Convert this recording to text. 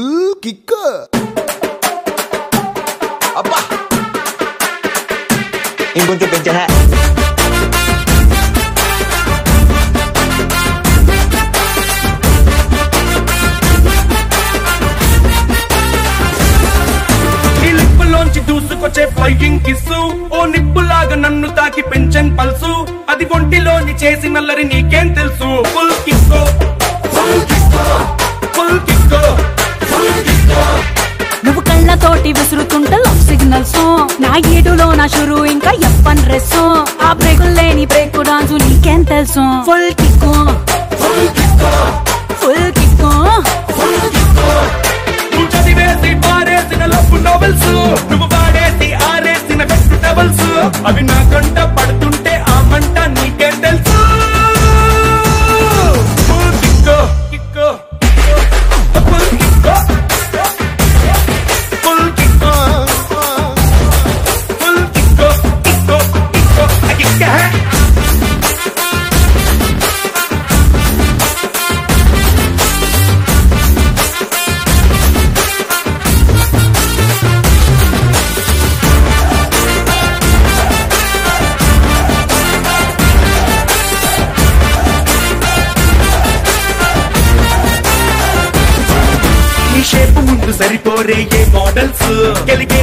full kick అబ్బా ఇంకొంచెం పెంచా ఈ లిప్పులోంచి దూసుకొచ్చే ఫ్లయింగ్ కిస్సు ఓ నిప్పులాగా నన్ను తాకి పెంచన్ పల్సు అది ఒంటిలోని చేసి నల్లరి నీకేం తెలుసు ఫుల్ కిస్కో ఫుల్ కిస్కో ఫుల్ కిస్కో ఫుల్ కిస్కో నువ్వు కళ్ళతోటి విసురుతుంట లవ్ సిగ్నల్స్ నా ఏడులో నా షురు ఇంకా ఎప్పన్ డ్రెస్ ఆ బ్రేకులు లేని బ్రేక్ డాన్సు నీకేం తెలుసు ఫుల్ కిక్కు ఫుల్ కిస్కో ఫుల్ కిక్కు నువ్వు చదివేసి పారేసిన లవ్ నోవెల్స్ నువ్వు వాడేసి ఆరేసిన వెజిటబుల్స్ అవి నా కంట పడుతుంటే ఆ మంట నీకేం తెలుసు ఫుల్ కిస్కో కిక్కో ఫుల్ కిస్కో ఫుల్ కిస్కో ఫుల్ కిస్కో కిస్కో కిస్కో కిక్క ఈ షేప్ ముందు సరిపోరే ఏ మోడల్స్ గెలిగే